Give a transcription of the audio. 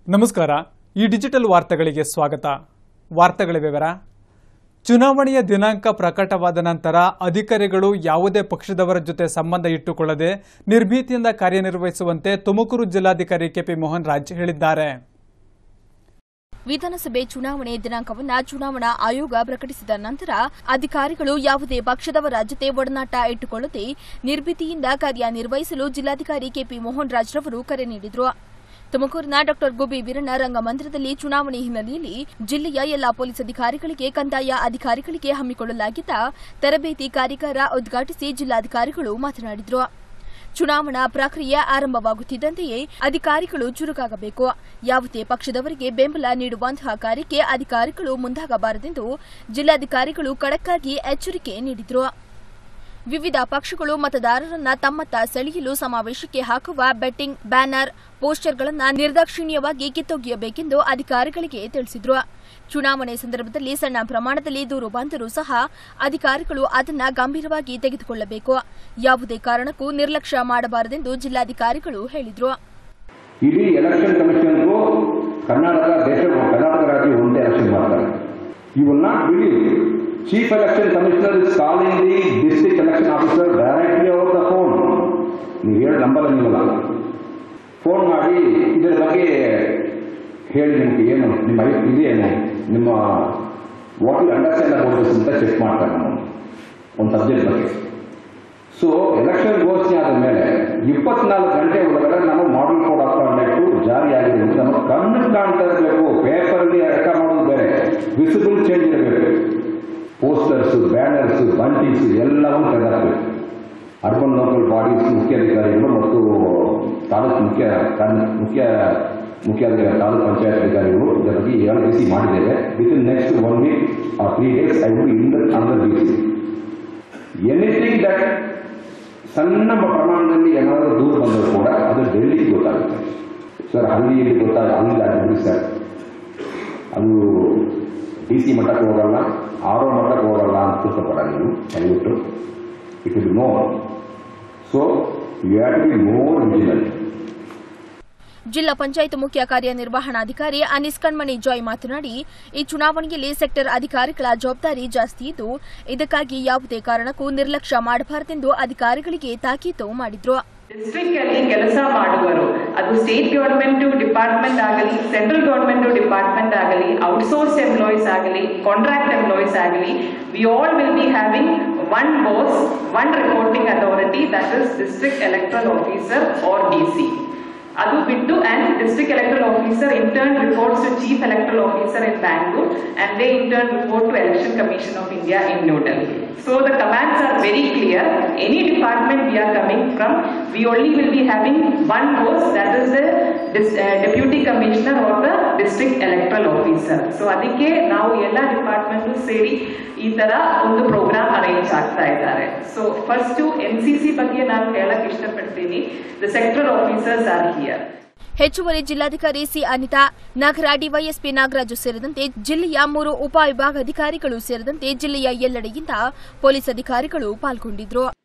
ನಮಸ್ಕಾರ ಈ ಡಿಜಿಟಲ್ ವಾರ್ತೆಗಳಿಗೆ ಸ್ವಾಗತ ವಾರ್ತೆಗಳ ವಿವರ ಚುನಾವಣೆಯ ದಿನಾಂಕ ಪ್ರಕಟವಾದ ನಂತರ ಅಧಿಕಾರಿಗಳು ಯಾವುದೇ ಪಕ್ಷದವರ ಜೊತೆ ಸಂಬಂಧ ಇಟ್ಟುಕೊಳ್ಳದೆ ನಿರ್ಭೀತಿಯಿಂದ ಕಾರ್ಯನಿರ್ವಹಿಸುವಂತೆ ತುಮಕೂರು ಜಿಲ್ಲಾಧಿಕಾರಿ ಕೆಪಿ ಮೋಹನ್ ರಾಜ್ ಹೇಳಿದ್ದಾರೆ ವಿಧಾನಸಭೆ ಚುನಾವಣೆ ದಿನಾಂಕವನ್ನ ಚುನಾವಣಾ ಆಯೋಗ ಪ್ರಕಟಿಸಿದ ನಂತರ ಅಧಿಕಾರಿಗಳು ಯಾವುದೇ ಪಕ್ಷದವರ ಜೊತೆ ಒಡನಾಟ ಇಟ್ಟುಕೊಳ್ಳದೆ ನಿರ್ಭೀತಿಯಿಂದ ಕಾರ್ಯನಿರ್ವಹಿಸಲು ಜಿಲ್ಲಾಧಿಕಾರಿ ಕೆಪಿ ಮೋಹನ್ ರಾಜ್ ರವರು ಕರೆ ನೀಡಿದರು ತುಮಕೂರಿನ ಡಾ ಗುಬಿ ವೀರಣ್ಣ ರಂಗಮಂದಿರದಲ್ಲಿ ಚುನಾವಣೆ ಹಿನ್ನೆಲೆಯಲ್ಲಿ ಜಿಲ್ಲೆಯ ಎಲ್ಲಾ ಪೊಲೀಸ್ ಅಧಿಕಾರಿಗಳಿಗೆ ಕಂದಾಯ ಅಧಿಕಾರಿಗಳಿಗೆ ಹಮ್ಮಿಕೊಳ್ಳಲಾಗಿದ್ದ ತರಬೇತಿ ಕಾರ್ಯಾಗಾರ ಉದ್ಘಾಟಿಸಿ ಜಿಲ್ಲಾಧಿಕಾರಿಗಳು ಮಾತನಾಡಿದರು ಚುನಾವಣಾ ಪ್ರಕ್ರಿಯೆ ಆರಂಭವಾಗುತ್ತಿದ್ದಂತೆಯೇ ಅಧಿಕಾರಿಗಳು ಚುರುಕಾಗಬೇಕು ಯಾವುದೇ ಪಕ್ಷದವರಿಗೆ ಬೆಂಬಲ ನೀಡುವಂತಹ ಕಾರ್ಯಕ್ಕೆ ಅಧಿಕಾರಿಗಳು ಮುಂದಾಗಬಾರದೆಂದು ಜಿಲ್ಲಾಧಿಕಾರಿಗಳು ಖಡಕ್ಕಾಗಿ ಎಚ್ಚರಿಕೆ ನೀಡಿದರು ವಿವಿಧ ಪಕ್ಷಗಳು ಮತದಾರರನ್ನ ತಮ್ಮತ್ತ ಸೆಳೆಯಲು ಸಮಾವೇಶಕ್ಕೆ ಹಾಕುವ ಬೆಟ್ಟಿಂಗ್ ಬ್ಯಾನರ್ ಪೋಸ್ಟರ್ಗಳನ್ನು ನಿರ್ದಾಕ್ಷಿಣ್ಯವಾಗಿ ಕಿತ್ತೊಗೆಯಬೇಕೆಂದು ಅಧಿಕಾರಿಗಳಿಗೆ ತಿಳಿಸಿದರು ಚುನಾವಣೆ ಸಂದರ್ಭದಲ್ಲಿ ಸಣ್ಣ ಪ್ರಮಾಣದಲ್ಲಿ ದೂರು ಬಂದರೂ ಸಹ ಅಧಿಕಾರಿಗಳು ಅದನ್ನ ಗಂಭೀರವಾಗಿ ತೆಗೆದುಕೊಳ್ಳಬೇಕು ಯಾವುದೇ ಕಾರಣಕ್ಕೂ ನಿರ್ಲಕ್ಷ್ಯ ಮಾಡಬಾರದೆಂದು ಜಿಲ್ಲಾಧಿಕಾರಿಗಳು ಹೇಳಿದರು ಇಡೀ ಎಲೆಕ್ಷನ್ ಕಮಿಷನ್ಗೂ ಕರ್ನಾಟಕ ದೇಶ ಕರ್ನಾಟಕ ರಾಜ್ಯ ಒಂದೇ ಎಲೆಕ್ಷನ್ ಮಾಡ್ತಾರೆ you will not believe chief election commissioner is calling the district election officer directly over the phone ನೀವು ಹೇಳಿ ನಂಬಲ್ಲ ನೀವಲ್ಲ ಫೋನ್ ಮಾಡಿ ಇದರ ಬಗ್ಗೆ ಹೇಳಿ ನಿಮ್ಗೆ ಏನು ನಿಮ್ಮ ಐ- ಇದೇನು ನಿಮ್ಮ ವಾಟ್ ಯು ಅಂಡರ್ಸ್ಟ್ಯಾಂಡ್ ಅಬೌಟ್ ಅಂತ ಚೆಕ್ ಮಾಡ್ತಾರೆ ನಮ್ಮ ಒಂದು ಸಬ್ಜೆಕ್ಟ್ ಬಗ್ಗೆ ಸೊ ಎಲೆಕ್ಷನ್ ಘೋಷಣೆ ಆದ ಮೇಲೆ ಇಪ್ಪತ್ನಾಲ್ಕು ಗಂಟೆ ಒಳಗಡೆ ನಮ್ಮ ಮಾಡಲ್ ಕೋಡ್ ಆಫ್ ಕಾಂಡಕ್ಟ್ ಜಾರಿಯಾಗಿರೋದು ನಮ್ಮ ಕಣ್ಣು ಕಾಣ್ತಾ ಇರಬೇಕು ಪೇಪರಲ್ಲಿ ಅರ್ಥ ಮಾಡೋದು ಬೇರೆ ವಿಸಿಬಲ್ ಚೇಂಜ್ ಇರಬೇಕು ಪೋಸ್ಟರ್ಸ್ ಬ್ಯಾನರ್ಸ್ ಬಂಟಿಂಗ್ಸ್ ಎಲ್ಲವೂ ತೆಗೆದಾಕಬೇಕು ಅರ್ಬನ್ ಲೋಕಲ್ ಬಾಡೀಸ್ ಮುಖ್ಯಾಧಿಕಾರಿಗಳು ಮತ್ತು ತಾಲೂಕು ಮುಖ್ಯ ಕಾರ್ಯ- ಮುಖ್ಯ ಮುಖ್ಯಾಧಿಕಾರಿ ತಾಲೂಕು ಪಂಚಾಯತ್ ಅಧಿಕಾರಿಗಳು ಇದರ ಬಗ್ಗೆ ಎರಡು ಡಿ ಸಿ ಮಾಡಿದ್ದೇವೆ with in next one week or three days I will in the under D C anything that ಸಣ್ಣ ಪ್ರಮಾಣದಲ್ಲಿ ಏನಾದರೂ ದೂರ ಬಂದರೂ ಕೂಡ ಅದು ಡೆಲ್ಲಿಗೆ ಗೊತ್ತಾಗುತ್ತೆ ಸರ್ ಹಳ್ಳಿಯಲ್ಲಿ ಗೊತ್ತಾಗ ಅಲ್ಲಿ ಆಗಿಬಿಡಿ ಸರ್ ಅದು ಡಿ ಸಿ ಮಟ್ಟಕ್ಕೆ ಹೋಗಲ್ಲ ಆರ್ ಒ ಮಟ್ಟಕ್ಕೆ ಹೋಗಲ್ಲ ಅಂತ ತಿಳ್ಕೊಬೇಡ ನೀವು ದಯವಿಟ್ಟು it will no so you have to be more vigilant Zilla Panchayat ಮುಖ್ಯ ಕಾರ್ಯನಿರ್ವಹಣಾಧಿಕಾರಿ ಅನೀಸ್ ಕಣ್ಮಣಿ ಜಾಯ್ ಮಾತನಾಡಿ ಈ ಚುನಾವಣೆಯಲ್ಲಿ ಸೆಕ್ಟರ್ ಅಧಿಕಾರಿಗಳ ಜವಾಬ್ದಾರಿ ಜಾಸ್ತಿ ಇದ್ದು ಇದಕ್ಕಾಗಿ ಯಾವುದೇ ಕಾರಣಕ್ಕೂ ನಿರ್ಲಕ್ಷ್ಯ ಮಾಡಬಾರದೆಂದು ಅಧಿಕಾರಿಗಳಿಗೆ ತಾಕೀತು ಮಾಡಿದ್ರು ಡಿಸ್ಟ್ರಿಕ್ಟ್ ಅಲ್ಲಿ ಕೆಲಸ ಮಾಡುವರು ಅದು ಸ್ಟೇಟ್ ಗವರ್ಮೆಂಟ್ ಡಿಪಾರ್ಟ್ಮೆಂಟ್ ಆಗಲಿ ಸೆಂಟ್ರಲ್ ಗವರ್ಮೆಂಟ್ ಡಿಪಾರ್ಟ್ಮೆಂಟ್ ಆಗಲಿ ಔಟ್ಸೋರ್ಸ್ ಎಂಪ್ಲಾಯೀಸ್ ಆಗಲಿ ಕಾಂಟ್ರಾಕ್ಟ್ ಎಂಪ್ಲಾಯೀಸ್ ಆಗಲಿ we all will be having one boss one reporting authority that is district electoral officer or D C ಅದು ಬಿಟ್ಟು and district electoral officer in turn reports to chief electoral officer in Bangalore and they in turn report to election commission of India in New Delhi so the commands are very clear any department V are coming from we only will be having one post that is the deputy commissioner or the district electoral officer so ಅದಕ್ಕೆ ನಾವು ಎಲ್ಲ department ಸೇರಿ ಈ ತರ ಒಂದು program arrange ಆಗ್ತಾ ಇದ್ದಾರೆ so first N C C ಬಗ್ಗೆ ನಾನು ಹೇಳಕ್ ಇಷ್ಟಪಡ್ತೀನಿ the sector officers are here ಹೆಚ್ಚುವರಿ ಜಿಲ್ಲಾಧಿಕಾರಿ ಸಿ ಅನಿತಾ ನಗರ ಡಿವೈಎಸ್ಪಿ ನಾಗರಾಜು ಸೇರಿದಂತೆ ಜಿಲ್ಲೆಯ ಮೂರು ಉಪವಿಭಾಗಾಧಿಕಾರಿಗಳು ಸೇರಿದಂತೆ ಜಿಲ್ಲೆಯ ಎಲ್ಲೆಡೆಯಿಂದ ಪೊಲೀಸ್ ಅಧಿಕಾರಿಗಳು ಪಾಲ್ಗೊಂಡಿದ್ರು